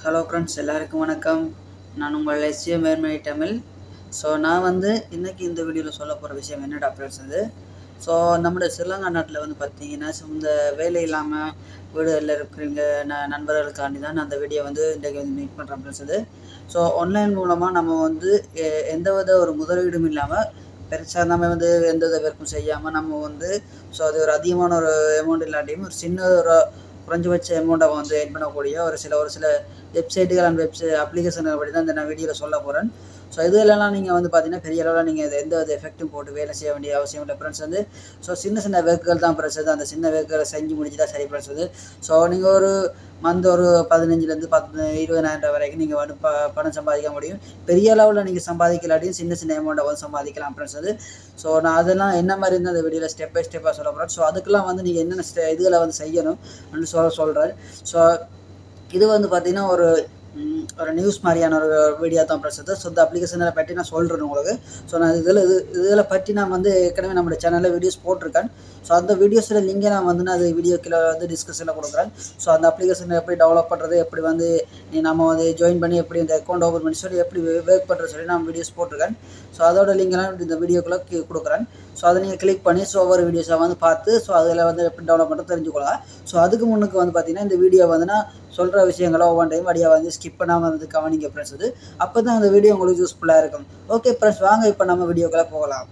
hello friends எல்லாருக்கும் வணக்கம் நான் உங்கள் எஸ்ஏ மேன்மை தமிழ் ஸோ நான் வந்து இன்றைக்கி இந்த வீடியோவில் சொல்ல போகிற விஷயம் என்னடா ஃப்ரெண்ட்ஸ் அது ஸோ நம்முடைய ஸ்ரீலங்கா நாட்டில் வந்து பார்த்தீங்கன்னா so இந்த வேலை இல்லாமல் வீடுகளில் இருக்கிறவங்க ந நண்பர்களுக்காண்டி தான் நான் அந்த வீடியோ வந்து இன்றைக்கி வந்து மீட் பண்ணுறேன் ஃப்ரெண்ட்ஸ் அது ஸோ ஆன்லைன் மூலமாக நம்ம வந்து எ- எந்தவித ஒரு முதலீடும் இல்லாமல் பெருசாக நம்ம வந்து எந்த வித ஒர்க்கும் செய்யாமல் நம்ம வந்து ஸோ அது ஒரு அதிகமான ஒரு அமௌண்ட் இல்லாட்டியும் ஒரு சின்ன ஒரு குறைஞ்சபட்ச அமௌண்ட்டை வந்து என் பண்ணக்கூடிய ஒரு சில ஒரு சில வெப்சைட்டுகள் அண்ட் வெப்சைட் அப்ளிகேஷன்கள் படி தான் இந்த நான் வீடியோவில் சொல்ல போகிறேன் ஸோ இதுலலாம் நீங்கள் வந்து பார்த்தீங்கன்னா பெரிய அளவில் நீங்கள் இது எந்த வித எஃபெக்ட்டும் போட்டு வேலை செய்ய வேண்டிய அவசியம் இல்லை ஃப்ரெண்ட்ஸ் வந்து ஸோ சின்ன சின்ன வேக்குகள் தான் ஃப்ரெண்ட்ஸ் வந்து அந்த சின்ன வேக்குகளை செஞ்சு முடிச்சுட்டா சரி ஃப்ரெண்ட்ஸ் வந்து ஸோ நீங்கள் ஒரு மந்த் ஒரு பதினஞ்சுலேருந்து பத்து இருபதாயிரம் ரூபாய் வரைக்கும் நீங்கள் வந்து ப பணம் சம்பாதிக்க முடியும் பெரிய அளவில் நீங்கள் சம்பாதிக்கலாட்டியும் சின்ன சின்ன அமௌண்ட்டை வந்து சம்பாதிக்கலாம் ஃப்ரெண்ட்ஸ் வந்து ஸோ நான் அதெல்லாம் என்ன மாதிரி இருந்தால் அந்த வீடியோவில் ஸ்டெப் பை ஸ்டெப்பாக சொல்ல போகிறேன் ஸோ அதுக்கெல்லாம் வந்து நீங்கள் என்னென்ன ஸ்டெ இதுகளை வந்து செய்யணும் அப்படின்னு சொல்ல சொல்கிறேன் ஸோ இது வந்து பார்த்தீங்கன்னா ஒரு ம், ஒரு நியூஸ் மாதிரியான ஒரு வீடியோ தான் பிரச்சனை ஸோ இந்த அப்ளிகேஷனை பற்றி நான் சொல்கிறேன் உங்களுக்கு ஸோ நான் இதில் இது இதில் பற்றி நான் வந்து ஏற்கனவே நம்மளோட சேனலில் வீடியோஸ் போட்டிருக்கேன் ஸோ அந்த வீடியோஸில் லிங்கை நான் வந்து நான் அது வீடியோ கீழே வந்து டிஸ்கஷனில் கொடுக்குறேன் ஸோ அந்த அப்ளிகேஷனை எப்படி டெவலப் பண்ணுறது எப்படி வந்து நீ நம்ம வந்து ஜாயின் பண்ணி எப்படி இந்த அக்கௌண்ட் ஓப்பன் பண்ணி சொல்லி எப்படி ஒர்க் பண்ணுறது சொல்லி நான் வீடியோஸ் போட்டிருக்கேன் ஸோ அதோட லிங்கெல்லாம் இந்த வீடியோக்குள்ளே கீ- கொடுக்குறேன் ஸோ அதை நீங்கள் கிளிக் பண்ணி ஸோ ஒவ்வொரு வீடியோஸை வந்து பார்த்து ஸோ அதில் வந்து எப்படி டெவலப் பண்ணுறது தெரிஞ்சுக்கலாம் ஸோ அதுக்கு முன்னுக்கு வந்து பார்த்தீங்கன்னா இந்த வீடியோ வந்து நான் சொல்கிற விஷயங்களை ஒவ்வொரு டைம் வழியாக வந்து ஸ்கிப் பண்ணாமல் வந்து கவனிங்க ஃப்ரெண்ட்ஸ் இது அப்போ தான் இந்த வீடியோ உங்களுக்கு யூஸ்ஃபுல்லாக இருக்கும் ஓகே ஃப்ரெண்ட்ஸ் வாங்க இப்போ நம்ம வீடியோக்குள்ளே போகலாம்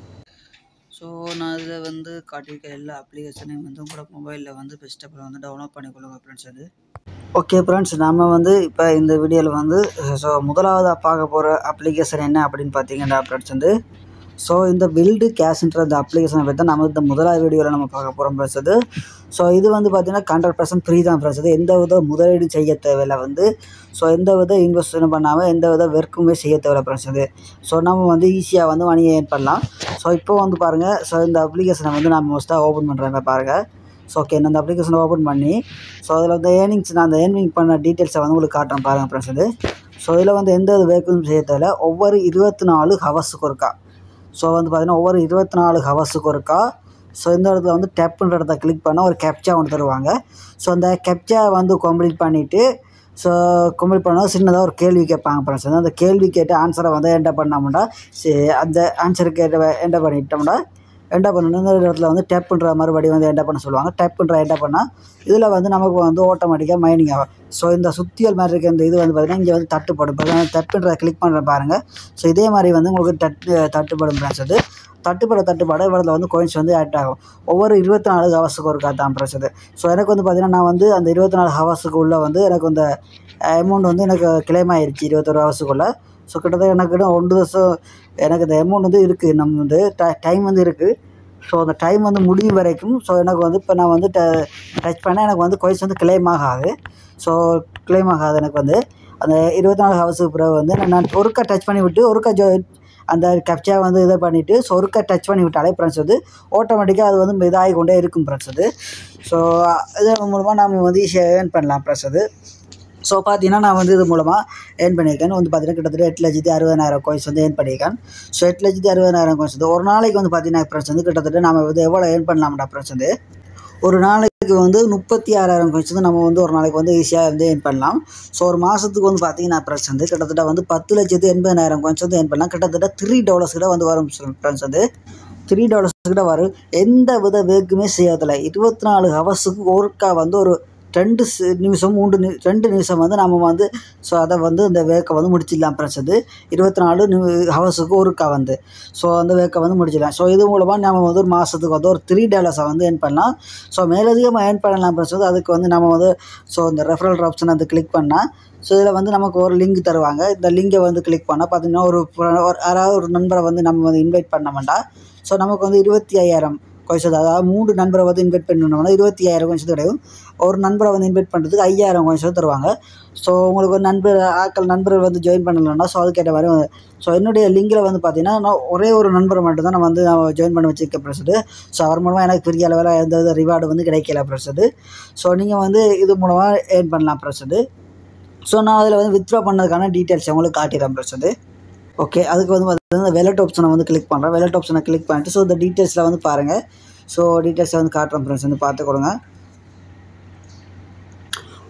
ஸோ நான் இதில் வந்து காட்டியிருக்க எல்லா அப்ளிகேஷனையும் வந்து உங்களோட மொபைலில் வந்து ஃபஸ்ட் ஆஃப் வந்து டவுன்லோட் பண்ணிக்கொள்ளுங்க ஃப்ரெண்ட்ஸ் அது ஓகே ஃப்ரெண்ட்ஸ் நம்ம வந்து இப்போ இந்த வீடியோவில் வந்து ஸோ முதலாவதாக பார்க்க போகிற அப்ளிகேஷன் என்ன அப்படின்னு பார்த்தீங்கன்னா ஃப்ரெண்ட்ஸ் வந்து ஸோ இந்த பில்டு கேஷ்ன்ற இந்த அப்ளிகேஷனை பற்றி தான் நம்ம இந்த முதலாவது வீடியோவில் நம்ம பார்க்க போகிறோம் ஃப்ரெண்ட்ஸ் அது ஸோ இது வந்து பார்த்தீங்கன்னா ஹண்ட்ரட் பர்சன்ட் ஃப்ரீ தான் ஃப்ரெண்ட்ஸ் அது எந்த வித முதலீடு செய்ய தேவையில்லை வந்து ஸோ எந்த வித இன்வெஸ்ட்மெண்ட் பண்ணாமல் எந்த வித வெர்க்குமே செய்ய தேவையில்லை ஃப்ரெண்ட்ஸ் அது ஸோ நம்ம வந்து ஈஸியாக வந்து மணியை ஏர்ன் பண்ணலாம் ஸோ இப்போ வந்து பாருங்கள் ஸோ இந்த அப்ளிகேஷனை வந்து நான் மோஸ்ட்டாக ஓப்பன் பண்ணுறேன் பாருங்கள் ஸோ ஓகே நான் அந்த அப்ளிகேஷனை ஓப்பன் பண்ணி ஸோ அதில் வந்து ஏர்னிங்ஸ் நான் அந்த ஏர்னிங் பண்ண டீட்டெயில்ஸை வந்து உங்களுக்கு காட்டுறேன் பாருங்கள் ஃப்ரெண்ட்ஸ் இது ஸோ இதில் வந்து எந்த ஒரு வேக்கும் செய்ய தேவையில்ல ஒவ்வொரு இருபத்தி நாலு ஹவர்ஸுக்கு ஒருக்கா ஸோ வந்து பார்த்தீங்கன்னா ஒவ்வொரு இருபத்தி நாலு ஹவர்ஸுக்கு ஒருக்கா ஸோ இந்த இடத்துல வந்து டேப் பண்ணுற இடத்த கிளிக் பண்ணால் ஒரு கேப்ச்சா ஒன்று தருவாங்க ஸோ அந்த கேப்ச்சா வந்து கம்ப்ளீட் பண்ணிவிட்டு ஸோ கம்ப்ளீட் பண்ணால் சின்னதாக ஒரு கேள்வி கேட்பாங்க ஃப்ரெண்ட்ஸ் அந்த கேள்வி கேட்டு ஆன்சரை வந்து என்டர் பண்ணோம்னா சரி அந்த ஆன்சருக்கு என்டர் பண்ணிட்டோம்னா என்டர் பண்ணணும் இந்த இடத்துல வந்து டேப் பண்ணுற மறுபடியும் வந்து என்டர் பண்ண சொல்லுவாங்க டேப் பண்ணுற என்டர் பண்ணால் இதில் வந்து நமக்கு வந்து ஆட்டோமேட்டிக்காக மைனிங் ஆகும் ஸோ இந்த சுத்தியல் மாதிரி இருக்க இந்த இது வந்து பார்த்திங்கன்னா இங்கே வந்து தட்டுப்படும் இப்போ நான் தட்டுன்ற கிளிக் பண்ணுற பாருங்கள் ஸோ இதே மாதிரி வந்து உங்களுக்கு தட்டு தட்டுப்படும் ஃப்ரெண்ட்ஸ் அது தட்டுப்பட தட்டுப்பாடு இவ்வளோ வந்து கோயின்ஸ் வந்து ஆட் ஆகும் ஒவ்வொரு இருபத்தி நாலு ஹவர்ஸுக்கு ஒரு தான் ஃப்ரெண்ட்ஸ் அது ஸோ எனக்கு வந்து பார்த்திங்கன்னா நான் வந்து அந்த இருபத்தி நாலு ஹவர்ஸுக்கு உள்ளே வந்து எனக்கு அந்த அமௌண்ட் வந்து எனக்கு கிளைம் ஆயிருச்சு இருபத்தொரு ஹவர்ஸுக்குள்ளே ஸோ கிட்டத்தட்ட எனக்கு இன்னும் ஒன்று வருஷம் எனக்கு இந்த அமௌண்ட் வந்து இருக்குது நம்ம வந்து டைம் வந்து இருக்குது ஸோ அந்த டைம் வந்து முடியும் வரைக்கும் ஸோ எனக்கு வந்து இப்போ நான் வந்து ட டச் பண்ணால் எனக்கு வந்து கோயின்ஸ் வந்து கிளைம் ஆகாது ஸோ கிளைம் ஆகாது எனக்கு வந்து அந்த இருபத்தி நாலு ஹவர்ஸுக்கு பிறகு வந்து நான் நான் ஒருக்கா டச் பண்ணி விட்டு ஒருக்கா ஜோ அந்த கேப்ச்சா வந்து இதை பண்ணிவிட்டு ஸோ ஒருக்கா டச் பண்ணி விட்டாலே ஃப்ரெண்ட்ஸ் வந்து ஆட்டோமேட்டிக்காக அது வந்து இதாகி கொண்டே இருக்கும் ஃப்ரெண்ட்ஸ் அது ஸோ இதன் மூலமாக நம்ம வந்து ஈஸியாக ஏர்ன் பண்ணலாம் ஃப்ரெண்ட்ஸ் அது ஸோ பார்த்தீங்கன்னா நான் வந்து இது மூலமாக ஏர்ன் பண்ணியிருக்கேன் வந்து பார்த்தீங்கன்னா கிட்டத்தட்ட எட்டு லட்சத்தி அறுபதாயிரம் கோயின்ஸ் வந்து ஏர்ன் பண்ணியிருக்கேன் ஸோ எட்டு லட்சத்தி அறுபதாயிரம் கோயின்ஸ் வந்து ஒரு நாளைக்கு வந்து பார்த்தீங்கன்னா ஃப்ரெண்ட்ஸ் வந்து கிட்டத்தட்ட நம்ம வந்து எவ்வளோ ஏர்ன் பண்ணலாம்டா ஃப்ரெண்ட்ஸ் வந்து ஒரு நாளைக்கு வந்து முப்பத்தி ஆறாயிரம் கோயின்ஸ் வந்து நம்ம வந்து ஒரு நாளைக்கு வந்து ஈஸியாக வந்து ஏர்ன் பண்ணலாம் ஸோ ஒரு மாதத்துக்கு வந்து பார்த்தீங்கன்னா ஃப்ரெண்ட்ஸ் வந்து கிட்டத்தட்ட வந்து பத்து லட்சத்து எண்பதாயிரம் கோயின்ஸ் வந்து ஏர்ன் பண்ணலாம் கிட்டத்தட்ட த்ரீ டாலர்ஸ் கிட்ட வந்து வரும் ஃப்ரெண்ட்ஸ் வந்து த்ரீ டாலர்ஸ் கிட்ட வரும் எந்த வித வேக்குமே செய்யறதில்ல இருபத்தி நாலு ஹவர்ஸுக்கு ஒருக்கா வந்து ஒரு ரெண்டு சி- நிமிஷம் மூன்று நி ரெண்டு நிமிஷம் வந்து நம்ம வந்து ஸோ அதை வந்து இந்த வேக்கை வந்து முடிச்சிடலாம் ப்ளஸ் அது இருபத்தி நாலு நி ஹவர்ஸுக்கு ஒருக்கா வந்து ஸோ அந்த வேக்கை வந்து முடிச்சிடலாம் ஸோ இது மூலமாக நம்ம வந்து ஒரு மாதத்துக்கு வந்து ஒரு த்ரீ டாலர்ஸை வந்து ஏர்ன் பண்ணலாம் ஸோ மேலதிகமாக ஏர்ன் பண்ணலாம் ப்ளஸ் வந்து அதுக்கு வந்து நம்ம வந்து ஸோ இந்த ரெஃபரல் ஆப்ஷன் வந்து கிளிக் பண்ணால் ஸோ இதில் வந்து நமக்கு ஒரு லிங்க் தருவாங்க இந்த லிங்கை வந்து கிளிக் பண்ணால் பார்த்தீங்கன்னா ஒரு ஃப்ர- ஒரு யாராவது ஒரு நண்பரை வந்து நம்ம வந்து இன்வைட் பண்ண வேண்டாம் ஸோ நமக்கு வந்து இருபத்தி ஐயாயிரம் கொய்ஸ் அதாவது மூணு நண்பரை வந்து இன்வைட் பண்ணணும்னா இருபத்தி ஐயாயிரம் கொய்ஸ் கிடைக்கும் ஒரு நண்பரை வந்து இன்வைட் பண்ணுறதுக்கு ஐயாயிரம் கொய்ஸ் தருவாங்க ஸோ உங்களுக்கு ஒரு நண்பர் ஆட்கள் நண்பர்கள் வந்து ஜாயின் பண்ணலன்னா ஸோ அதுக்கேற்ற மாதிரி வந்து- ஸோ என்னுடைய லிங்கில் வந்து பார்த்தீங்கன்னா நான் ஒரே ஒரு நண்பரை மட்டும் தான் நான் வந்து நான் ஜாயின் பண்ணி வச்சிருக்கேன் ப்ரெஸ்டு ஸோ அவர் மூலமாக எனக்கு பெரிய அளவில் எந்த வித ரிவார்டு வந்து கிடைக்கல ப்ரெஸ்டு ஸோ நீங்கள் வந்து இது மூலமாக ஏர்ன் பண்ணலாம் ப்ரெஸ்டு ஸோ நான் அதில் வந்து வித்ட்ரா பண்ணதுக்கான டீட்டெயில்ஸ் உங்களுக்கு காட்டிடுறேன் ப்ரெஸ்டு ஓகே அதுக்கு வந்து பார்த்தீங்கன்னா வெலட் ஆப்ஷனை வந்து கிளிக் பண்ணுறேன் வெலட் ஆப்ஷனை கிளிக் பண்ணிட்டு ஸோ இந்த டீட்டெயில்ஸில் வந்து பாருங்கள் ஸோ டீட்டெயில்ஸை வந்து காட்டுறேன் ஃப்ரெண்ட்ஸ் வந்து பார்த்து கொடுங்க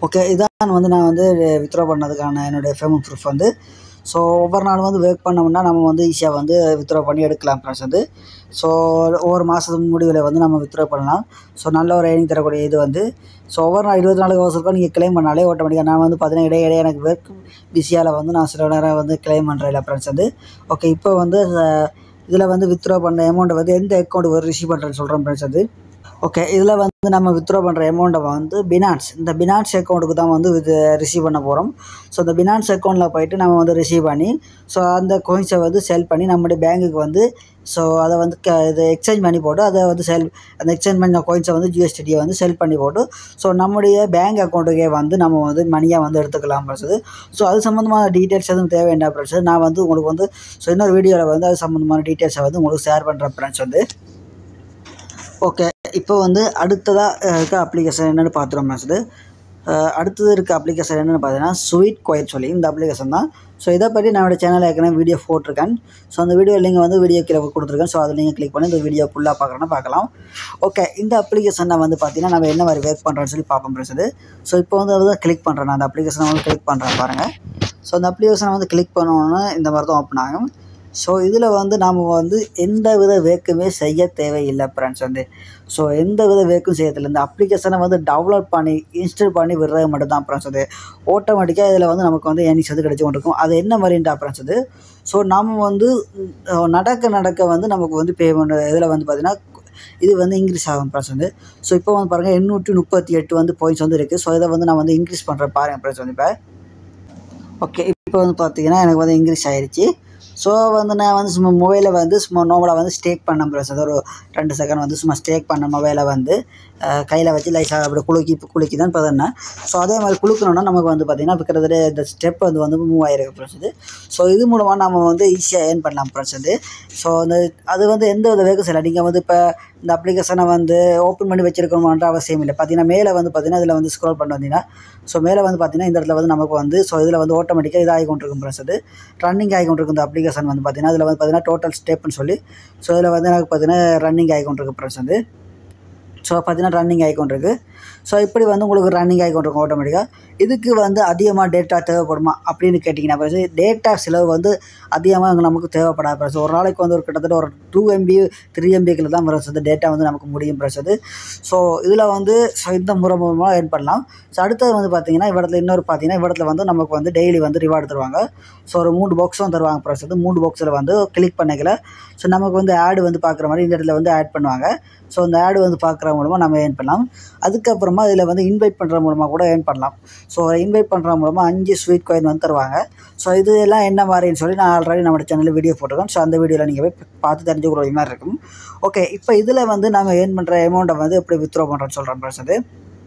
ஓகே இதான் வந்து நான் வந்து வித்ட்ரா பண்ணதுக்கான என்னுடைய பேமெண்ட் ப்ரூஃப் வந்து ஸோ ஒவ்வொரு நாளும் வந்து ஒர்க் பண்ணோம்னா நம்ம வந்து ஈஸியாக வந்து வித்ட்ரா பண்ணி எடுக்கலாம் ஃப்ரெண்ட்ஸ் வந்து ஸோ ஒவ்வொரு மாதத்து முடிவில் வந்து நம்ம வித்ட்ரா பண்ணலாம் ஸோ நல்ல ஒரு ஏர்னிங் தரக்கூடிய இது வந்து ஸோ ஒவ்வொரு நாள் இருபத்தி நாலு ஹவர்ஸுக்கும் நீங்கள் கிளைம் பண்ணாலே ஆட்டோமேட்டிக்காக நான் வந்து பார்த்தீங்கன்னா இடையே இடையே எனக்கு ஒர்க் பிஸியால் வந்து நான் சில நேரம் வந்து கிளைம் பண்ணுறேன் ஃப்ரெண்ட்ஸ் வந்து ஓகே இப்போ வந்து இதில் வந்து வித்ட்ரா பண்ண அமௌண்ட்டை வந்து எந்த அக்கௌண்ட் ஒரு ரிசீவ் பண்ணுறேன்னு சொல்கிறேன் ஃப்ரெண்ட்ஸ் அது ஓகே இதில் வந்து நம்ம வித்ட்ரா பண்ணுற அமௌண்ட்டை வந்து பினான்ஸ் இந்த பினான்ஸ் அக்கௌண்ட்டுக்கு தான் வந்து இது ரிசீவ் பண்ண போகிறோம் ஸோ இந்த பினான்ஸ் அக்கௌண்ட்டில் போயிட்டு நம்ம வந்து ரிசீவ் பண்ணி ஸோ அந்த கோயின்ஸை வந்து செல் பண்ணி நம்முடைய பேங்குக்கு வந்து ஸோ அதை வந்து க இது எக்ஸ்சேஞ்ச் பண்ணி போட்டு அதை வந்து செல் அந்த எக்ஸ்சேஞ்ச் பண்ண கோயின்ஸை வந்து ஜிஎஸ்டியை வந்து செல் பண்ணி போட்டு ஸோ நம்முடைய பேங்க் அக்கௌண்ட்டுக்கே வந்து நம்ம வந்து மணியாக வந்து எடுத்துக்கலாம் பிரச்சது ஸோ அது சம்மந்தமான டீட்டெயில்ஸ் எதுவும் தேவை என்ன பிரச்சனை நான் வந்து உங்களுக்கு வந்து ஸோ இன்னொரு வீடியோவில் வந்து அது சம்மந்தமான டீட்டெயில்ஸை வந்து உங்களுக்கு ஷேர் பண்ணுறேன் ஃப்ரெண்ட்ஸ் வந்து ஓகே இப்போ வந்து அடுத்ததாக இருக்க அப்ளிகேஷன் என்னென்னு பார்த்துருவோம் மேட்ச்சு அடுத்தது இருக்க அப்ளிகேஷன் என்னென்னு பார்த்தீங்கன்னா ஸ்வீட் கோயட் சொல்லி இந்த அப்ளிகேஷன் தான் ஸோ இதை பற்றி நான் என்னோடய சேனலில் ஏற்கனவே வீடியோ போட்டிருக்கேன் ஸோ அந்த வீடியோ லிங்க் வந்து வீடியோ கீழே கொடுத்துருக்கேன் ஸோ அதில் நீங்கள் கிளிக் பண்ணி இந்த வீடியோ ஃபுல்லாக பார்க்குறேன்னா பார்க்கலாம் ஓகே இந்த அப்ளிகேஷனை வந்து பார்த்தீங்கன்னா நம்ம என்ன மாதிரி ஒர்க் பண்ணுறோன்னு சொல்லி பார்ப்போம் பிரச்சது ஸோ இப்போ வந்து அதை கிளிக் பண்ணுறேன் நான் அந்த அப்ளிகேஷனை வந்து கிளிக் பண்ணுறேன் பாருங்கள் ஸோ அந்த அப்ளிகேஷனை வந்து கிளிக் பண்ணோன்னா இந்த மாதிரி தான் ஓப்பன் ஆகும் ஸோ இதில் வந்து நாம் வந்து எந்த வித வேக்குமே செய்ய தேவையில்லை ஃப்ரெண்ட்ஸ் வந்து ஸோ எந்த வித வேக்கும் செய்யறதில்லை இந்த அப்ளிகேஷனை வந்து டவுன்லோட் பண்ணி இன்ஸ்டால் பண்ணி விடுறது மட்டும் தான் ஃப்ரெண்ட்ஸ் அது ஆட்டோமேட்டிக்காக இதில் வந்து நமக்கு வந்து ஏர்னிங்ஸ் வந்து கிடைச்சி கொண்டிருக்கும் அது என்ன மாதிரின்டா ஃப்ரெண்ட்ஸ் அது ஸோ நம்ம வந்து நடக்க நடக்க வந்து நமக்கு வந்து பேமெண்ட் இதில் வந்து பார்த்திங்கன்னா இது வந்து இன்க்ரீஸ் ஆகும் ப்ரைஸ் வந்து ஸோ இப்போ வந்து பாருங்கள் எண்ணூற்றி முப்பத்தி எட்டு வந்து பாயிண்ட்ஸ் வந்து இருக்குது ஸோ இதை வந்து நான் வந்து இன்க்ரீஸ் பண்ணுறேன் பாருங்கள் ப்ரைஸ் வந்து இப்போ ஓகே இப்போ வந்து பார்த்தீங்கன்னா எனக்கு வந்து இன்க்ரீஸ் ஆயிடுச்சு ஸோ வந்து நான் வந்து சும்மா மொபைலை வந்து சும்மா நோமலாக வந்து ஸ்டேக் பண்ண ப்ரைஸ் அது ஒரு ரெண்டு செகண்ட் வந்து சும்மா ஸ்டேக் பண்ண மொபைலை வந்து கையில் வச்சு லைஸாக அப்படி குலுக்கி குலுக்கி தான் இப்போ தானே ஸோ அதே மாதிரி குலுக்கணுன்னா நமக்கு வந்து பார்த்திங்கன்னா இப்போ கிட்டத்தட்ட இந்த ஸ்டெப் வந்து வந்து மூவ் ஆகிருக்கு ப்ரெஸ் இது ஸோ இது மூலமாக நம்ம வந்து ஈஸியாக ஏர்ன் பண்ணலாம் ப்ரெஸ் இது ஸோ அந்த அது வந்து எந்த வித வேகம் செய்யலாம் நீங்கள் வந்து இப்போ இந்த அப்ளிகேஷனை வந்து ஓப்பன் பண்ணி வச்சிருக்கணுன்ற அவசியம் இல்லை பார்த்தீங்கன்னா மேலே வந்து பார்த்தீங்கன்னா இதில் வந்து ஸ்க்ரோல் பண்ணி வந்தீங்கன்னா ஸோ மேலே வந்து பார்த்தீங்கன்னா இந்த இடத்துல வந்து நமக்கு வந்து ஸோ இதில் வந்து ஆட்டோமேட்டிக்காக இதாகி கொண்டிருக்கும் ப்ரெஸ் அது ரன்னிங் ஆகி கொண்டிருக்கும் இந்த அப்ளிகேஷன் வந்து பார்த்தீங்கன்னா இதில் வந்து பார்த்தீங்கன்னா டோட்டல் ஸ்டெப்னு சொல்லி ஸோ இதில் வந்து எனக்கு பார்த்தீங்கன்னா ரன்னிங் ஆகி கொண்டிருக்கு ப்ரெஸ் வந்து ஸோ பார்த்தீங்கன்னா ரன்னிங் ஆகிக்கொண்டிருக்கு ஸோ இப்படி வந்து உங்களுக்கு ரன்னிங் ஆகிக்கொண்டிருக்கும் ஆட்டோமேட்டிக்காக இதுக்கு வந்து அதிகமாக டேட்டா தேவைப்படுமா அப்படின்னு கேட்டிங்கன்னா பிறகு டேட்டா செலவு வந்து அதிகமாக நமக்கு தேவைப்படாது பிறகு ஒரு நாளைக்கு வந்து ஒரு கிட்டத்தட்ட ஒரு டூ எம்பி த்ரீ எம்பிக்கில் தான் பிறகு டேட்டா வந்து நமக்கு முடியும் பிறகு ஸோ இதில் வந்து ஸோ இந்த முறை மூலமாக ஏர்ன் பண்ணலாம் ஸோ அடுத்தது வந்து பார்த்தீங்கன்னா இவ்விடத்துல இன்னொரு பார்த்தீங்கன்னா இவ்விடத்துல வந்து நமக்கு வந்து டெய்லி வந்து ரிவார்டு தருவாங்க ஸோ ஒரு மூணு பாக்ஸும் தருவாங்க ப்ளஸ் வந்து மூணு பாக்ஸில் வந்து கிளிக் பண்ணிக்கல ஸோ நமக்கு வந்து ஆடு வந்து பார்க்குற மாதிரி இந்த இடத்துல வந்து ஆட் பண்ணுவாங்க ஸோ அந்த ஆடு வந்து பார்க்குற மூலமாக நம்ம ஏர்ன் பண்ணலாம் அதுக்கப்புறமா இதில் வந்து இன்வைட் பண்ணுற மூலமாக கூட ஏர்ன் பண்ணலாம் ஸோ இன்வைட் பண்ணுற மூலமாக அஞ்சு ஸ்வீட் காயின் வந்து தருவாங்க ஸோ இது எல்லாம் என்ன மாதிரின்னு சொல்லி நான் ஆல்ரெடி நம்ம சேனலில் வீடியோ போட்டிருக்கேன் ஸோ அந்த வீடியோவில் நீங்கள் போய் பார்த்து தெரிஞ்சுக்கிற மாதிரி இருக்கும் ஓகே இப்போ இதில் வந்து நம்ம ஏர்ன் பண்ணுற அமௌண்ட்டை வந்து எப்படி வித்ட்ரா பண்ணுறோன்னு சொல்கிறேன் ப்ளஸ் அது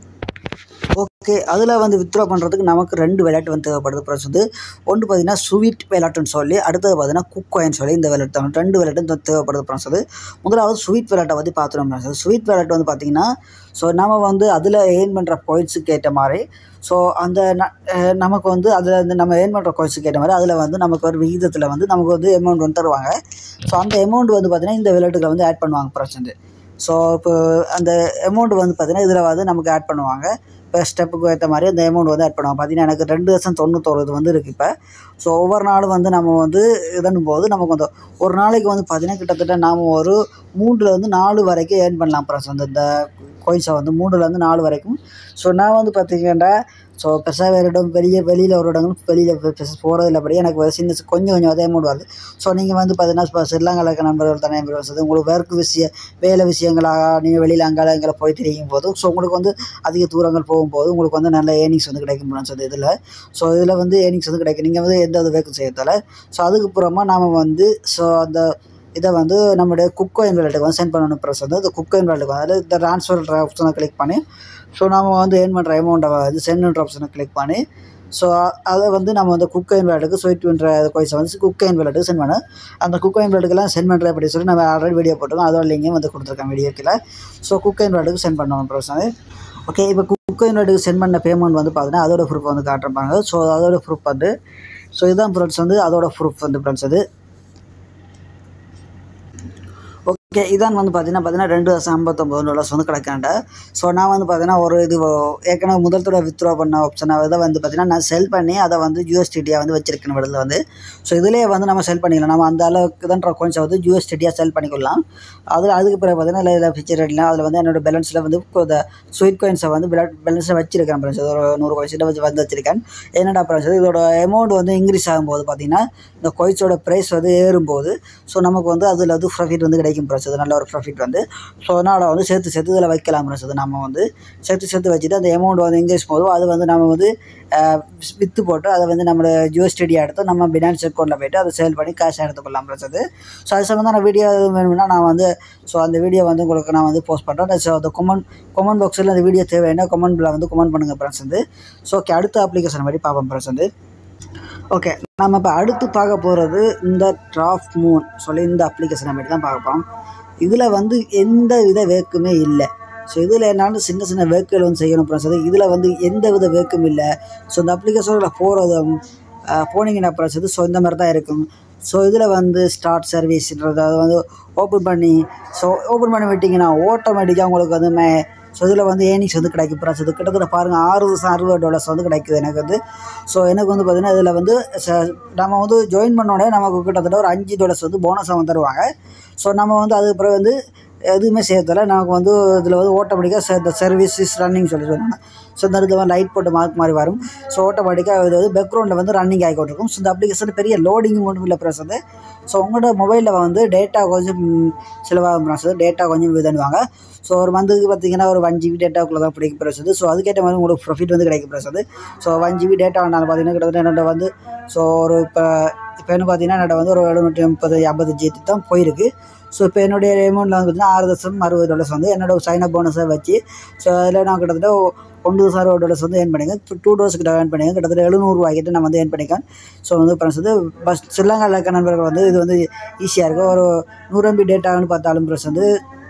ஓகே அதில் வந்து வித்ட்ரா பண்ணுறதுக்கு நமக்கு ரெண்டு விளையாட்டு வந்து தேவைப்படுது ப்ளஸ் வந்து ஒன்று பார்த்தீங்கன்னா ஸ்வீட் விளையாட்டுன்னு சொல்லி அடுத்தது பார்த்தீங்கன்னா குக் காயின் சொல்லி இந்த விளையாட்டு தான் ரெண்டு விளையாட்டு தேவைப்படுது ப்ளஸ் அது முதலாவது ஸ்வீட் விளையாட்டை வந்து பார்த்துருவோம் ப்ளஸ் ஸ்வீட் விளையாட்டு வந்து பார்த்திங்கன்னா ஸோ நம்ம வந்து அதில் ஏர்ன் பண்ணுற பாயிண்ட்ஸுக்கு ஏற்ற மாதிரி ஸோ அந்த நமக்கு வந்து அதில் வந்து நம்ம ஏர்ன் பண்ணுற கோர்ஸுக்கு ஏற்ற மாதிரி அதில் வந்து நமக்கு ஒரு விகிதத்தில் வந்து நமக்கு வந்து அமௌண்ட் வந்து தருவாங்க ஸோ அந்த அமௌண்ட் வந்து பார்த்திங்கன்னா இந்த விளையாட்டுகளை வந்து ஆட் பண்ணுவாங்க ப்ரெசென்ட் ஸோ இப்போ அந்த அமௌண்ட் வந்து பார்த்திங்கன்னா இதில் வந்து நமக்கு ஆட் பண்ணுவாங்க இப்போ ஸ்டெப்புக்கு ஏற்ற மாதிரி அந்த அமௌண்ட் வந்து ஆட் பண்ணுவாங்க பார்த்தீங்கன்னா எனக்கு ரெண்டு லட்சம் தொண்ணூத்தோரு இது வந்து இருக்குது இப்போ ஸோ ஒவ்வொரு நாளும் வந்து நம்ம வந்து இதன்னும் போது நமக்கு வந்து ஒரு நாளைக்கு வந்து பார்த்திங்கன்னா கிட்டத்தட்ட நாம் ஒரு மூன்றுலேருந்து நாலு வரைக்கும் ஏர்ன் பண்ணலாம் ப்ளஸ் வந்து இந்த கோயின்ஸை வந்து மூணுலேருந்து நாலு வரைக்கும் ஸோ நான் வந்து பார்த்திங்கன்னா ஸோ பெருசாக வேறு இடம் வெளியே வெளியில் ஒரு இடங்களும் வெளியில் பெருசாக போகிறது இல்லைப்படி எனக்கு சின்ன கொஞ்சம் கொஞ்சம் அதே அமௌண்ட் வருது ஸோ நீங்கள் வந்து பார்த்தீங்கன்னா இப்போ ஸ்ரீலங்காவில் இருக்க நண்பர்கள் தானே வருது உங்களுக்கு ஒர்க் விஷயம் வேலை விஷயங்களாக நீங்கள் வெளியில் அங்கால இங்கே போய் தெரியும் போது ஸோ உங்களுக்கு வந்து அதிக தூரங்கள் போகும்போது உங்களுக்கு வந்து நல்ல ஏர்னிங்ஸ் வந்து கிடைக்கும் ஸோ இதில் ஸோ இதில் வந்து ஏர்னிங்ஸ் வந்து கிடைக்கும் நீங்கள் வந்து எந்த ஒரு வேக்கும் செய்யறதால ஸோ அதுக்கப்புறமா நாம் வந்து ஸோ அந்த இதை வந்து நம்மளுடைய குக்கோயின் வேலெட்டுக்கு வந்து சென்ட் பண்ணணும் ப்ரெஸ் வந்து இந்த குக்கோயின் வேலெட்டுக்கு வந்து இந்த ட்ரான்ஸ்ஃபர் ஆப்ஷனை கிளிக் பண்ணி ஸோ நம்ம வந்து ஏர்ன் பண்ணுற அமௌண்ட்டை வந்து சென்ட் ஆப்ஷனை கிளிக் பண்ணி ஸோ அதை வந்து நம்ம வந்து குக்கைன் வேலெட்டுக்கு ஸ்வீட் பண்ணுற கோயிஸை வந்து குக்கைன் வேலெட்டுக்கு சென்ட் பண்ணு அந்த குக்கைன் வேலெட்டுக்கெல்லாம் சென்ட் பண்ணுற அப்படி சொல்லி நம்ம ஆல்ரெடி வீடியோ போட்டிருக்கோம் அதோட லிங்கையும் வந்து கொடுத்துருக்கேன் வீடியோக்கில் ஸோ குக்கைன் வேலெட்டுக்கு சென்ட் பண்ணணும் ப்ரெஸ் ஓகே இப்போ குக்கைன் வேலெட்டுக்கு சென்ட் பண்ண பேமெண்ட் வந்து பார்த்தீங்கன்னா அதோட ப்ரூஃப் வந்து காட்டுறாங்க ஸோ அதோட ப்ரூஃப் வந்து ஸோ இதுதான் ஃப்ரெண்ட்ஸ் வந்து அதோட ப்ரூஃப் வந்து ஃப்ரெண்ட்ஸ் அது ஓகே இதான் வந்து பார்த்தீங்கன்னா பார்த்தீங்கன்னா ரெண்டு வருஷம் ஐம்பத்தொம்பது டாலர்ஸ் வந்து கிடைக்காண்ட ஸோ நான் வந்து பார்த்தீங்கன்னா ஒரு இது ஏற்கனவே முதல் தடவை வித்ட்ரா பண்ண ஆப்ஷனை இதை வந்து பார்த்தீங்கன்னா நான் செல் பண்ணி அதை வந்து யூஎஸ்டிடியாக வந்து வச்சிருக்கேன் இடத்துல வந்து ஸோ இதிலேயே வந்து நம்ம செல் பண்ணிக்கலாம் நம்ம அந்த அளவுக்கு தான் கொஞ்சம் வந்து யூஎஸ்டிடியாக செல் பண்ணிக்கொள்ளலாம் அதில் அதுக்கு பிறகு பார்த்தீங்கன்னா இதில் ஃபிச்சர் ரேட்லாம் அதில் வந்து என்னோட பேலன்ஸில் வந்து இந்த ஸ்வீட் காயின்ஸை வந்து பேலன்ஸில் வச்சிருக்கேன் ஃப்ரெண்ட்ஸ் ஒரு நூறு காயின்ஸில் வச்சு வந்து வச்சிருக்கேன் என்னடா ஃப்ரெண்ட்ஸ் இதோட அமௌண்ட் வந்து இன்க்ரீஸ் ஆகும்போது பார்த்தீங்கன்னா இந்த கோயின்ஸோட ப்ரைஸ் வந்து ஏறும்போது ஸோ நமக்கு வந்து அதில் வந்து ப்ராஃபிட் வந்து கிடைக்கும் ஃப்ரெண்ட்ஸ் அது நல்ல ஒரு ப்ராஃபிட் வந்து ஸோ அதனால் வந்து சேர்த்து சேர்த்து இதில் வைக்கலாம் ஃப்ரெண்ட்ஸ் அது நம்ம வந்து சேர்த்து சேர்த்து வச்சுட்டு அந்த அமௌண்ட் வந்து இன்க்ரீஸ் போதும் அது வந்து நம்ம வந்து விற்று போட்டு அதை வந்து நம்மளோட யூஎஸ்டிடி எடுத்து நம்ம பினான்ஸ் அக்கௌண்ட்டில் போய்ட்டு அதை சேல் பண்ணி காசு எடுத்துக்கொள்ளலாம் ப்ளஸ் அது ஸோ அது சம்மந்தமான வீடியோ எதுவும் வேணும்னா நான் வந்து ஸோ அந்த வீடியோ வந்து உங்களுக்கு நான் வந்து போஸ்ட் பண்ணுறேன் ஸோ அந்த கொமெண்ட் கொமெண்ட் பாக்ஸில் அந்த வீடியோ தேவைன்னா கொமெண்ட்டில் வந்து கொமெண்ட் பண்ணுங்கள் ஃப்ரெண்ட்ஸ் வந்து ஸோ ஓகே அடுத்த அப்ளிகேஷன் மாதிரி பார்ப்போம் ஃப்ரெண்ட்ஸ் வந்து ஓகே நம்ம இப்போ அடுத்து பார்க்க போகிறது இந்த ட்ராஃப் மூன் சொல்லி இந்த அப்ளிகேஷனை மட்டும் தான் பார்க்க போகிறோம் இதில் வந்து எந்த வித வேக்குமே இல்லை ஸோ இதில் என்னாலும் சின்ன சின்ன வேக்குகள் வந்து செய்யணும் ப்ளஸ் இதில் வந்து எந்த வித வேக்கும் இல்லை ஸோ இந்த அப்ளிகேஷனில் போகிறதும் போனீங்கன்னா ப்ளஸ் ஸோ இந்த மாதிரி தான் இருக்கும் ஸோ இதில் வந்து ஸ்டார்ட் சர்வீஸ்ன்றது அது வந்து ஓப்பன் பண்ணி ஸோ ஓப்பன் பண்ணி விட்டிங்கன்னா ஆட்டோமேட்டிக்காக உங்களுக்கு வந்து மே ஸோ இதில் வந்து ஏர்னிங்ஸ் வந்து கிடைக்கும் ப்ளஸ் இது கிட்டத்தட்ட பாருங்கள் ஆறு வருஷம் அறுபது டாலர்ஸ் வந்து கிடைக்குது எனக்கு வந்து ஸோ எனக்கு வந்து பார்த்திங்கன்னா இதில் வந்து ச- நம்ம வந்து ஜாயின் பண்ணோடனே நமக்கு கிட்டத்தட்ட ஒரு அஞ்சு டாலர்ஸ் வந்து போனஸாக வந்து தருவாங்க ஸோ நம்ம வந்து அதுக்கு பிறகு வந்து எதுவுமே சேர்த்தல நமக்கு வந்து இதில் வந்து ஆட்டோமேட்டிக்காக இந்த சர்வீஸ் இஸ் ரன்னிங் சொல்லி சொன்னாங்க ஸோ இந்த இடத்துல வந்து லைட் போட்டு மார்க் மாதிரி வரும் ஸோ ஆட்டோமேட்டிக்காக இது வந்து பேக்ரவுண்டில் வந்து ரன்னிங் ஆகிக்கொண்டிருக்கும் ஸோ இந்த அப்ளிகேஷன் பெரிய லோடிங் ஒன்றும் இல்லை ப்ளஸ் வந்து ஸோ உங்களோட மொபைலில் வந்து டேட்டா கொஞ்சம் செலவாகும் ப்ளஸ் டேட்டா கொஞ்சம் இதுவாங்க ஸோ ஒரு மந்த்துக்கு பார்த்தீங்கன்னா ஒரு ஒன் ஜிபி டேட்டாக்குள்ளே தான் பிடிக்கும் ப்ளஸ் வந்து ஸோ அதுக்கேற்ற மாதிரி உங்களுக்கு ப்ராஃபிட் வந்து கிடைக்கும் ப்ளஸ் வந்து ஸோ ஒன் ஜிபி டேட்டா வேணாலும் பார்த்தீங்கன்னா கிட்டத்தட்ட என்னோட வந்து ஸோ ஒரு இப்போ இப்போ என்ன பார்த்தீங்கன்னா என்னோட வந்து ஒரு எழுநூற்றி முப்பது ஐம்பது ஜிபி தான் போயிருக்கு ஸோ இப்போ என்னுடைய அமௌண்ட்டில் வந்து பார்த்தீங்கன்னா ஆறு தசம் அறுபது டாலர்ஸ் வந்து என்னோட சைன் அப் போனஸை வச்சு ஸோ அதில் நான் கிட்டத்தட்ட ஒன்று தசம் அறுபது டாலர்ஸ் வந்து ஏர்ன் பண்ணிங்க டூ டோர்ஸ் கிட்ட ஏர்ன் பண்ணிங்க கிட்டத்தட்ட எழுநூறுவாய்க்கிட்ட நான் வந்து ஏர்ன் பண்ணிக்கேன் ஸோ வந்து ப்ளஸ் வந்து பஸ் ஸ்ரீலங்காவில் இருக்க நண்பர்கள் வந்து இது வந்து ஈஸியாக இருக்கும் ஒரு நூறு எம்பி டேட்டான்னு பார்த்தாலும் ப்ளஸ் வந்து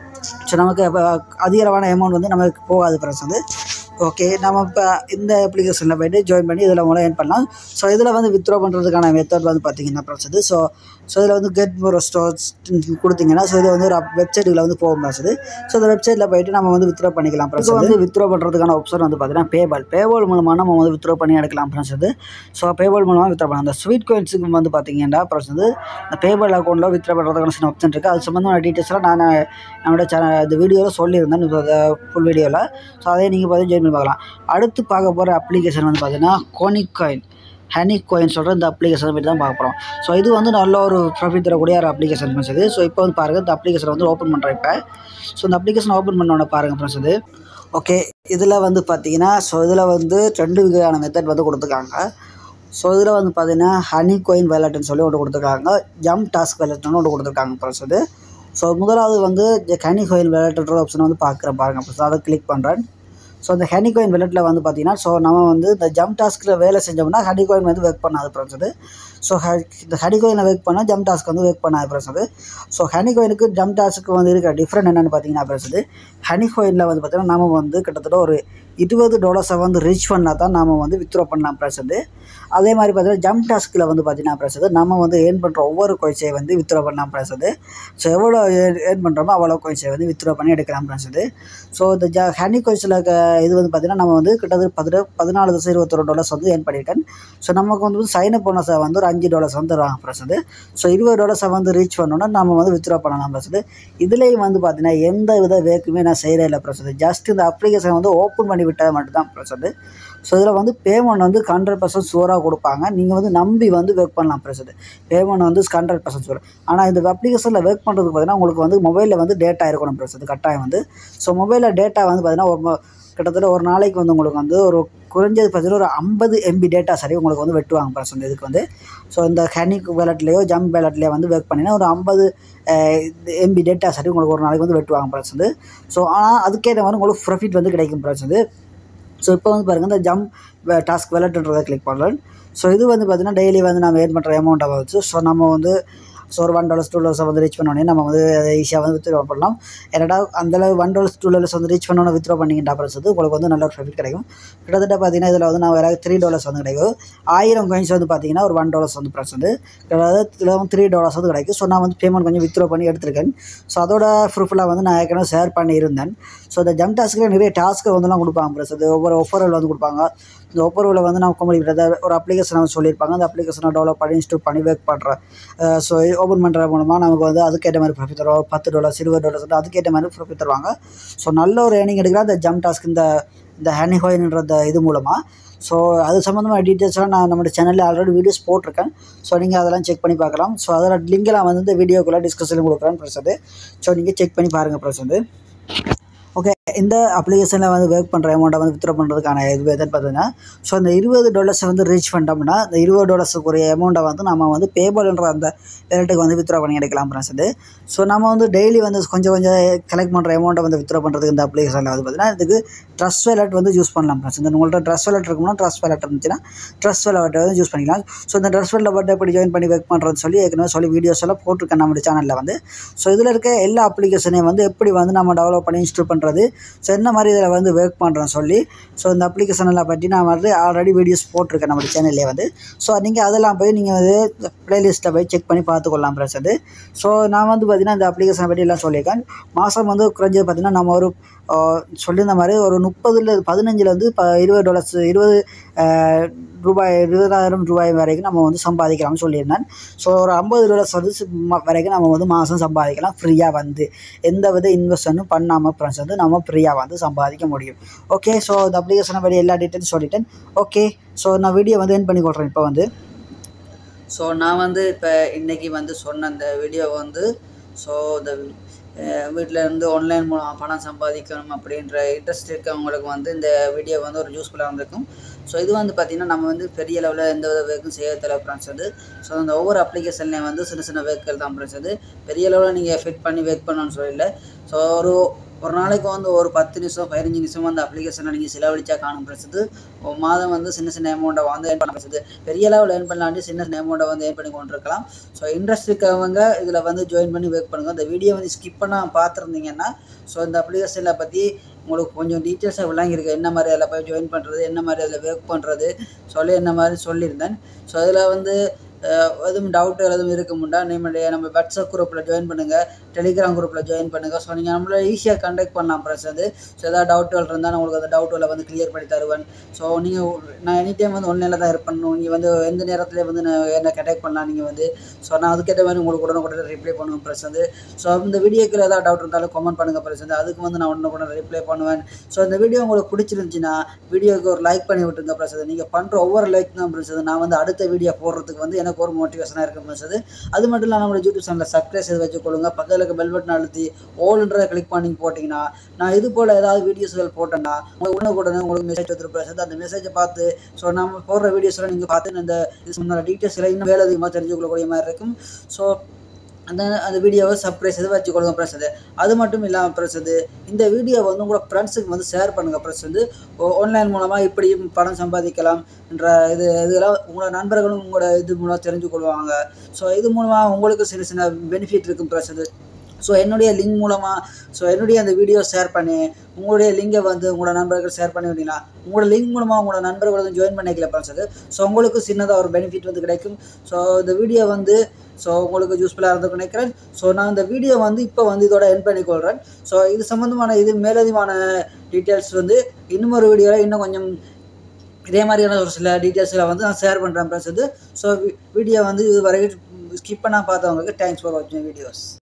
ஸோ நமக்கு இப்போ அதிகளவான அமௌண்ட் வந்து நமக்கு போகாது ப்ளஸ் வந்து ஓகே நம்ம இப்போ இந்த அப்ளிகேஷனில் போய்ட்டு ஜாயின் பண்ணி இதில் மூலம் ஏர்ன் பண்ணலாம் ஸோ இதில் வந்து வித்ட்ரா பண்ணுறதுக்கான மெத்தட் வந்து பார்த்தீங்கன்னா ப்ளஸ் இது ஸோ ஸோ இதில் வந்து கெட் மோர் ஸ்டோர்ஸ் கொடுத்தீங்கன்னா ஸோ இது வந்து ஒரு வெப்சைட்டுக்குள்ள வந்து போகும் ப்ளஸ் இது ஸோ இந்த வெப்சைட்டில் போயிட்டு நம்ம வந்து வித்ட்ரா பண்ணிக்கலாம் ப்ளஸ் வந்து வித்ட்ரா பண்ணுறதுக்கான ஆப்ஷன் வந்து பார்த்தீங்கன்னா பேபால் பேபால் மூலமாக நம்ம வந்து வித்ட்ரா பண்ணி எடுக்கலாம் ப்ளஸ் இது ஸோ பேபால் மூலமாக வித்ட்ரா பண்ணலாம் அந்த ஸ்வீட் கோயின்ஸுக்கு வந்து பார்த்தீங்கன்னா ப்ளஸ் வந்து இந்த பேபால் அக்கௌண்ட்டில் வித்ட்ரா பண்ணுறதுக்கான சின்ன ஆப்ஷன் இருக்குது அது சம்மந்தமான டீட்டெயில்ஸ்லாம் நான் நம்மளோட சேனல் இந்த வீடியோவில் சொல்லியிருந்தேன் ஃபுல் வீடியோவில் ஸோ அதே நீங்கள் பார்த்து ஜாயின் பண்ணி பார்க்கலாம் அடுத்து பார்க்க போகிற அப்ளிகேஷன் வந்து பார்த்தீங்கன்னா கோனிக் காயின் ஹனி கோயின் சொல்கிற இந்த அப்ளிகேஷன் பற்றி தான் பார்க்க போகிறோம் ஸோ இது வந்து நல்ல ஒரு ப்ராஃபிட் தரக்கூடிய ஒரு அப்ளிகேஷன் ஃப்ரெண்ட்ஸ் இது ஸோ இப்போ வந்து பாருங்கள் இந்த அப்ளிகேஷன் வந்து ஓப்பன் பண்ணுறேன் இப்போ ஸோ இந்த அப்ளிகேஷன் ஓப்பன் பண்ணோட பாருங்கள் ஃப்ரெண்ட்ஸ் இது ஓகே இதில் வந்து பார்த்தீங்கன்னா ஸோ இதில் வந்து ரெண்டு வகையான மெத்தட் வந்து கொடுத்துருக்காங்க ஸோ இதில் வந்து பார்த்தீங்கன்னா ஹனி கோயின் வேலட்னு சொல்லி ஒன்று கொடுத்துருக்காங்க ஜம் டாஸ்க் வேலட்னு ஒன்று கொடுத்துருக்காங்க ஃப்ரெண்ட்ஸ் இது ஸோ முதலாவது வந்து ஹனி கோயின் வேலட்ன்ற ஆப்ஷனை வந்து பார்க்குறேன் பாருங்கள் ஃப்ரெண்ட்ஸ் அதை கிளிக் பண்ணுறேன் ஸோ அந்த ஹனி கோயின் வெலட்டில் வந்து பார்த்தீங்கன்னா ஸோ நம்ம வந்து இந்த ஜம் டாஸ்கில் வேலை செஞ்சோம்னா ஹனி கோயின் வந்து ஒர்க் பண்ணாது ஃப்ரெண்ட்ஸ் அது ஸோ இந்த ஹனி கோயினில் ஒர்க் பண்ணால் ஜம் டாஸ்க் வந்து ஒர்க் பண்ணாது ஃப்ரெண்ட்ஸ் அது ஸோ ஹனி கோயினுக்கு ஜம் டாஸ்க்கு வந்து இருக்கிற டிஃப்ரெண்ட் என்னென்னு பார்த்தீங்கன்னா ஃப்ரெண்ட்ஸ் அது ஹனி கோயினில் வந்து பார்த்தீங்கன்னா நம்ம வந்து கிட்டத்தட்ட ஒரு இருபது டாலர்ஸை வந்து ரீச் பண்ணால் தான் நம்ம வந்து வித்ட்ரா பண்ணலாம் ப்ளஸ் வந்து அதே மாதிரி பார்த்தீங்கன்னா ஜம் டாஸ்கில் வந்து பார்த்தீங்கன்னா ப்ளஸ் வந்து நம்ம வந்து ஏர்ன் பண்ணுற ஒவ்வொரு கோயின்ஸை வந்து வித்ட்ரா பண்ணலாம் ப்ளஸ் வந்து ஸோ எவ்வளோ ஏர்ன் பண்ணுறோமோ அவ்வளோ கோயின்ஸை வந்து வித்ட்ரா பண்ணி எடுக்கலாம் ப்ளஸ் வந்து ஸோ இந்த ஜ ஹனி கோயின்ஸில் இது வந்து பார்த்தீங்கன்னா நம்ம வந்து கிட்டத்தட்ட பதின பதினாலு தசம் இருபத்தொரு டாலர்ஸ் வந்து ஏர்ன் பண்ணியிருக்கேன் ஸோ நமக்கு வந்து சைன் அப் போனஸை வந்து ஒரு அஞ்சு டாலர்ஸ் வந்து தருவாங்க ப்ளஸ் வந்து ஸோ இருபது டாலர்ஸை வந்து ரீச் பண்ணோன்னா நம்ம வந்து வித்ட்ரா பண்ணலாம் ப்ளஸ் வந்து இதுலேயும் வந்து பார்த்தீங்கன்னா எந்த வித வேக்குமே நான் செய்கிறே இல்லை ப்ளஸ் வந்து ஜஸ்ட் இந்த அப்ளிகேஷன் வந்து ஓப்பன் பண்ணி விட்டால் மட்டும்தான் ப்ளஸ் வந்து ஸோ இதில் வந்து பேமெண்ட் வந்து ஹண்ட்ரட் பர்சன்ட் ஷூராக கொடுப்பாங்க நீங்கள் வந்து நம்பி வந்து ஒர்க் பண்ணலாம் ப்ளஸ் இது பேமெண்ட் வந்து ஹண்ட்ரட் பர்சன்ட் ஷூர் ஆனால் இந்த அப்ளிகேஷனில் ஒர்க் பண்ணுறதுக்கு பார்த்தீங்கன்னா உங்களுக்கு வந்து மொபைலில் வந்து டேட்டா இருக்கணும் ப்ளஸ் இது கட்டாயம் வந்து ஸோ மொபைலில் டேட்டா வந்து பார்த்தீங்கன்னா ஒரு மொ- கிட்டத்தட்ட ஒரு நாளைக்கு வந்து உங்களுக்கு வந்து ஒரு குறைஞ்சது பார்த்தீங்கன்னா ஒரு ஐம்பது எம்பி டேட்டா சரி உங்களுக்கு வந்து வெட்டுவாங்க ப்ளஸ் வந்து இதுக்கு வந்து ஸோ இந்த ஹனிக் வேலட்லேயோ ஜம்ப் வேலட்லேயோ வந்து ஒர்க் பண்ணினா ஒரு ஐம்பது எம்பி டேட்டா சரி உங்களுக்கு ஒரு நாளைக்கு வந்து வெட்டுவாங்க ப்ளஸ் வந்து ஸோ ஆனால் அதுக்கேற்ற மாதிரி உங்களுக்கு ப்ராஃபிட் வந்து கிடைக்கும் ப்ளஸ் வந்து ஸோ இப்போ வந்து பாருங்கள் இந்த ஜம்ப் டாஸ்க் வேலட்ன்றதை கிளிக் பண்ணுறேன் ஸோ இது வந்து பார்த்தீங்கன்னா டெய்லி வந்து நம்ம ஏர்ன் பண்ணுற அமௌண்ட்டை வச்சு ஸோ நம்ம வந்து ஸோ ஒரு ஒன் டாலர்ஸ் டூ டாலர்ஸ் வந்து ரீச் பண்ணோடனே நம்ம வந்து ஈஸியாக வந்து வித்ரா பண்ணலாம் என்னடா அந்தளவு ஒன் டாலர்ஸ் டூ டாலர்ஸ் வந்து ரீச் பண்ணோன்னு வித்ரா பண்ணிக்கிட்ட அப்புறம் வந்து உங்களுக்கு வந்து நல்ல ஒரு ப்ராஃபிட் கிடைக்கும் கிட்டத்தட்ட பார்த்தீங்கன்னா இதில் வந்து நான் வேறு த்ரீ டாலர்ஸ் வந்து கிடைக்கும் ஆயிரம் காயின்ஸ் வந்து பார்த்தீங்கன்னா ஒரு ஒன் டாலர்ஸ் வந்து ப்ரைஸ் வந்து அதாவது இதில் வந்து த்ரீ டாலர்ஸ் வந்து கிடைக்கும் ஸோ நான் வந்து பேமெண்ட் கொஞ்சம் வித்ரா பண்ணி எடுத்திருக்கேன் ஸோ அதோட ப்ரூஃபெலாம் வந்து நான் ஏற்கனவே ஷேர் பண்ணியிருந்தேன் ஸோ இந்த ஜம் டாஸ்க்கில் நிறைய டாஸ்க்கு வந்துலாம் கொடுப்பாங்க ப்ளஸ் அது ஒவ்வொரு ஒஃபரில் வந்து கொடுப்பாங்க இந்த ஒஃபரில் வந்து நம்ம கம்பெனி ஒரு அப்ளிகேஷன் வந்து சொல்லியிருப்பாங்க அந்த அப்ளிகேஷனை டெவலப் பண்ணி இன்ஸ்டால் பண்ணி ஒர்க் பண்ணுறேன் ஸோ ஓப்பன் பண்ணுற மூலமாக நமக்கு வந்து அதுக்கேற்ற மாதிரி ப்ராஃபிட் தருவாங்க பத்து டாலர்ஸ் இருபது டாலர்ஸ் அதுக்கேற்ற மாதிரி ப்ராஃபிட் தருவாங்க ஸோ நல்ல ஒரு ஏர்னிங் எடுக்கலாம் இந்த ஜம் டாஸ்க் இந்த இந்த ஹேனி ஹோயின்ற இந்த இது மூலமாக ஸோ அது சம்மந்தமான டீட்டெயில்ஸ்லாம் நான் நம்மளோட சேனலில் ஆல்ரெடி வீடியோஸ் போட்டிருக்கேன் ஸோ நீங்கள் அதெல்லாம் செக் பண்ணி பார்க்கலாம் ஸோ அதோட லிங்கெல்லாம் வந்து இந்த வீடியோக்குள்ளே டிஸ்கஷனில் கொடுக்குறேன் ப்ளஸ் அது ஸோ நீங்கள் செக் பண்ணி பாருங்கள் ப்ளஸ் வந்து ஓகே இந்த அப்ளிகேஷனில் வந்து ஒர்க் பண்ணுற அமௌண்ட்டை வந்து வித்ரா பண்ணுறதுக்கான இது எதுன்னு பார்த்தீங்கன்னா ஸோ அந்த இருபது டாலர்ஸை வந்து ரீச் பண்ணிட்டோம்னா இந்த இருபது டாலர்ஸுக்குரிய அமௌண்ட்டை வந்து நம்ம வந்து பேபால்ன்ற அந்த வேலட்டுக்கு வந்து வித்ரா பண்ணி எடுக்கலாம் ஃப்ரெண்ட்ஸ் இது ஸோ நம்ம வந்து டெய்லி வந்து கொஞ்சம் கொஞ்சம் கலெக்ட் பண்ணுற அமௌண்ட்டை வந்து வித்ரா பண்ணுறதுக்கு இந்த அப்ளிகேஷனில் வந்து பார்த்தீங்கன்னா இதுக்கு ட்ரஸ் வேலட் வந்து யூஸ் பண்ணலாம் ஃப்ரெண்ட்ஸ் இந்த உங்கள்கிட்ட ட்ரஸ் வேலட் இருக்கும்னா ட்ரஸ் வேலட் இருந்துச்சுன்னா ட்ரஸ் வேலட் வந்து யூஸ் பண்ணிக்கலாம் ஸோ இந்த ட்ரஸ் வேலட் வந்து எப்படி ஜாயின் பண்ணி ஒர்க் பண்ணுறதுன்னு சொல்லி ஏற்கனவே சொல்லி வீடியோஸ் எல்லாம் போட்டிருக்கேன் நம்ம சேனலில் வந்து ஸோ இதில் இருக்க எல்லா அப்ளிகேஷனையும் வந்து எப்படி வந்து நம்ம டெவலப் பண்ணி இன்ஸ்டால் பண்ணுறது ஸோ என்ன மாதிரி இதில் வந்து ஒர்க் பண்ணுறோம் சொல்லி ஸோ இந்த அப்ளிகேஷனெல்லாம் பற்றி நான் வந்து ஆல்ரெடி வீடியோஸ் போட்டிருக்கேன் நம்ம சேனல்லே வந்து ஸோ நீங்கள் அதெல்லாம் போய் நீங்கள் வந்து ப்ளேலிஸ்ட்டில் போய் செக் பண்ணி பார்த்துக்கொள்ளலாம் ப்ளஸ் அது ஸோ நான் வந்து பார்த்திங்கன்னா இந்த அப்ளிகேஷனை பற்றி எல்லாம் சொல்லியிருக்கேன் மாதம் வந்து குறைஞ்சது பார்த்திங்கன்னா நம்ம ஒரு சொல்லியிருந்த மாதிரி ஒரு முப்பதுல பதினஞ்சுலேருந்து ப இருபது டாலர்ஸ் இருபது ரூபாய் இருபதாயிரம் ரூபாய் வரைக்கும் நம்ம வந்து சம்பாதிக்கலாம்னு சொல்லியிருந்தேன் ஸோ ஒரு ஐம்பது டாலர்ஸ் வந்து வரைக்கும் நம்ம வந்து மாதம் சம்பாதிக்கலாம் ஃப்ரீயாக வந்து எந்த வித இன்வெஸ்ட்மெண்ட்டும் பண்ணாமல் ஃப்ரெண்ட்ஸ் வந்து நம்ம ஃப்ரீயாக வந்து சம்பாதிக்க முடியும் ஓகே ஸோ இந்த அப்ளிகேஷனை பற்றி எல்லா டீட்டெயில்ஸ் சொல்லிட்டேன் ஓகே ஸோ நான் வீடியோ வந்து என் பண்ணி கொள்கிறேன் இப்போ வந்து ஸோ நான் வந்து இப்போ இன்றைக்கி வந்து சொன்ன அந்த வீடியோ வந்து ஸோ இந்த வீட்டில் இருந்து ஆன்லைன் மூலம் பணம் சம்பாதிக்கணும் அப்படின்ற இன்ட்ரெஸ்ட் இருக்கவங்களுக்கு வந்து இந்த வீடியோ வந்து ஒரு யூஸ்ஃபுல்லாக இருந்திருக்கும் ஸோ இது வந்து பார்த்திங்கன்னா நம்ம வந்து பெரிய லெவலில் எந்த வித வேர்க்கும் செய்ய தேவை ஃப்ரெண்ட்ஸ் வந்து ஸோ அந்த ஒவ்வொரு அப்ளிகேஷன்லேயும் வந்து சின்ன சின்ன வேர்க்கள் தான் ஃப்ரெண்ட்ஸ் வந்து பெரிய லெவலில் நீங்கள் ஃபிட் பண்ணி ஒர்க் பண்ணணும்னு சொல்லல ஸோ ஒரு ஒரு நாளைக்கு வந்து ஒரு பத்து நிமிஷம் பதினஞ்சு நிமிஷம் அந்த அப்ளிகேஷனை நீங்கள் செலவழிச்சா காணும் பிரச்சது ஒரு மாதம் வந்து சின்ன சின்ன அமௌண்ட்டை வந்து ஏர்ன் பண்ண பிரச்சது பெரிய லெவலில் ஏர்ன் பண்ணலாண்டி சின்ன சின்ன அமௌண்ட்டை வந்து ஏர்ன் பண்ணி கொண்டிருக்கலாம் ஸோ இன்ட்ரெஸ்ட் இருக்கவங்க இதில் வந்து ஜாயின் பண்ணி ஒர்க் பண்ணுங்கள் இந்த வீடியோ வந்து ஸ்கிப் பண்ணால் பார்த்துருந்தீங்கன்னா ஸோ இந்த அப்ளிகேஷனில் பற்றி உங்களுக்கு கொஞ்சம் டீட்டெயில்ஸாக விளங்கியிருக்கு என்ன மாதிரி அதில் போய் ஜாயின் பண்ணுறது என்ன மாதிரி அதில் ஒர்க் பண்ணுறது சொல்லி என்ன மாதிரி சொல்லியிருந்தேன் ஸோ அதில் வந்து எதுவும் டவுட் எதுவும் இருக்க முடியா நம்மளுடைய நம்ம வாட்ஸ்அப் குரூப்பில் ஜாயின் பண்ணுங்கள் டெலிகிராம் குரூப்பில் ஜாயின் பண்ணுங்கள் ஸோ நீங்கள் நம்மள ஈஸியாக கண்டக்ட் பண்ணலாம் ப்ரெஸ் அது ஸோ ஏதாவது டவுட்டுகள் இருந்தால் நான் உங்களுக்கு அந்த டவுட்டுகளை வந்து கிளியர் பண்ணி தருவேன் ஸோ நீங்கள் நான் எனி டைம் வந்து ஒன்லைனில் தான் இருப்பேன் நீங்கள் வந்து எந்த நேரத்தில் வந்து நான் என்ன கண்டக்ட் பண்ணலாம் நீங்கள் வந்து ஸோ நான் அதுக்கேற்ற மாதிரி உங்களுக்கு உடனே ரிப்ளை பண்ணுவேன் ப்ரெஸ் வந்து ஸோ இந்த வீடியோக்கு ஏதாவது டவுட் இருந்தாலும் கமெண்ட் பண்ணுங்கள் ப்ரெஸ் வந்து அதுக்கு வந்து நான் உடனே கூட ரிப்ளை பண்ணுவேன் ஸோ இந்த வீடியோ உங்களுக்கு பிடிச்சிருந்துச்சின்னா வீடியோக்கு ஒரு லைக் பண்ணி விட்டுருங்க ப்ரெஸ் அது நீங்கள் பண்ணுற ஒவ்வொரு லைக் தான் ப்ரெஸ் நான் வந்து அடுத்த வீடியோ போடுறதுக்கு வந்து எனக்கு ஒரு மோட்டிவேஷனாக இருக்கும் ப்ரெஸ் அது அது மட்டும் இல்லாமல் நம்மளோட யூடியூப் சேனலில் சப்ஸ்கிரைப் செய்து வச்சுக்கொள்ளுங்க பக்கத்தில் இருக்க பெல் பட்டன் அழுத்தி ஓல்ன்றதை கிளிக் பண்ணி போட்டிங்கன்னா நான் இது போல் ஏதாவது வீடியோஸ்கள் போட்டேன்னா உங்களுக்கு உடனுக்குடனே உங்களுக்கு மெசேஜ் வந்துருப்பேன் அந்த மெசேஜை பார்த்து ஸோ நம்ம போடுற வீடியோஸ்லாம் நீங்கள் பார்த்து இந்த இது சொன்ன டீட்டெயில்ஸ்ல இன்னும் வேலை அதிகமாக தெரிஞ்சுக்கொள்ளக்கூடிய மாதிரி இருக்கும் ஸோ அந்த அந்த வீடியோவை சர்ப்ரைஸ் இது வச்சுக்கொள்ளுங்க ப்ரெஸ் அது அது மட்டும் இல்லாமல் ப்ரெஸ் அது இந்த வீடியோவை வந்து உங்களோட ஃப்ரெண்ட்ஸுக்கு வந்து ஷேர் பண்ணுங்கள் ப்ரெஸ் வந்து ஆன்லைன் மூலமாக இப்படியும் பணம் சம்பாதிக்கலாம் என்ற இது இதெல்லாம் உங்களோட நண்பர்களும் உங்களோட இது மூலம் தெரிஞ்சு கொள்வாங்க ஸோ இது மூலமாக உங்களுக்கு சின்ன சின்ன பெனிஃபிட் இருக்கும் ப்ரெஸ் அது ஸோ என்னுடைய லிங்க் மூலமாக ஸோ என்னுடைய அந்த வீடியோ ஷேர் பண்ணி உங்களுடைய லிங்கை வந்து உங்களோட நண்பர்கள் ஷேர் பண்ணி விட்டீங்கன்னா உங்களோட லிங்க் மூலமாக உங்களோட நண்பர்கள் வந்து ஜாயின் பண்ணிக்கல ப்ராசஸ் ஸோ உங்களுக்கு சின்னதாக ஒரு பெனிஃபிட் வந்து கிடைக்கும் ஸோ இந்த வீடியோ வந்து ஸோ உங்களுக்கு யூஸ்ஃபுல்லாக இருந்து நினைக்கிறேன் ஸோ நான் இந்த வீடியோ வந்து இப்போ வந்து இதோட என் பண்ணிக்கொள்கிறேன் ஸோ இது சம்மந்தமான இது மேலதிகமான டீட்டெயில்ஸ் வந்து இன்னும் ஒரு வீடியோவில் இன்னும் கொஞ்சம் இதே மாதிரியான ஒரு சில டீட்டெயில்ஸில் வந்து நான் ஷேர் பண்ணுறேன் ப்ளஸ் வந்து ஸோ வீடியோ வந்து இது வரைக்கும் ஸ்கிப் பண்ணால் பார்த்தவங்களுக்கு தேங்க்ஸ் ஃபார் வாட்சிங் வீடியோஸ்